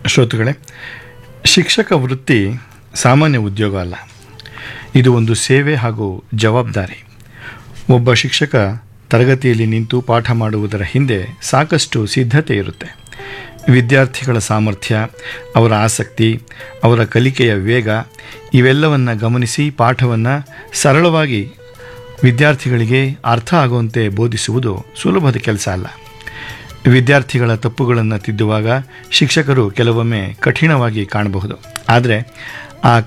ಶ್ರೋತೃಗಳೇ ಶಿಕ್ಷಕ ವೃತ್ತಿ ಸಾಮಾನ್ಯ ಉದ್ಯೋಗ ಅಲ್ಲ ಇದು ಒಂದು ಸೇವೆ ಹಾಗೂ ಜವಾಬ್ದಾರಿ ಒಬ್ಬ ಶಿಕ್ಷಕ ತರಗತಿಯಲ್ಲಿ ನಿಂತು ಪಾಠ ಮಾಡುವುದರ ಹಿಂದೆ ಸಾಕಷ್ಟು ಸಿದ್ಧತೆ ಇರುತ್ತೆ ವಿದ್ಯಾರ್ಥಿಗಳ ಸಾಮರ್ಥ್ಯ ಅವರ ಆಸಕ್ತಿ ಅವರ ಕಲಿಕೆಯ ವೇಗ ಇವೆಲ್ಲವನ್ನು ಗಮನಿಸಿ ಪಾಠವನ್ನು ಸರಳವಾಗಿ ವಿದ್ಯಾರ್ಥಿಗಳಿಗೆ ಅರ್ಥ ಆಗುವಂತೆ ಬೋಧಿಸುವುದು ಸುಲಭದ ಕೆಲಸ ಅಲ್ಲ ವಿದ್ಯಾರ್ಥಿಗಳ ತಪ್ಪುಗಳನ್ನು ತಿದ್ದುವಾಗ ಶಿಕ್ಷಕರು ಕೆಲವೊಮ್ಮೆ ಕಠಿಣವಾಗಿ ಕಾಣಬಹುದು ಆದರೆ ಆ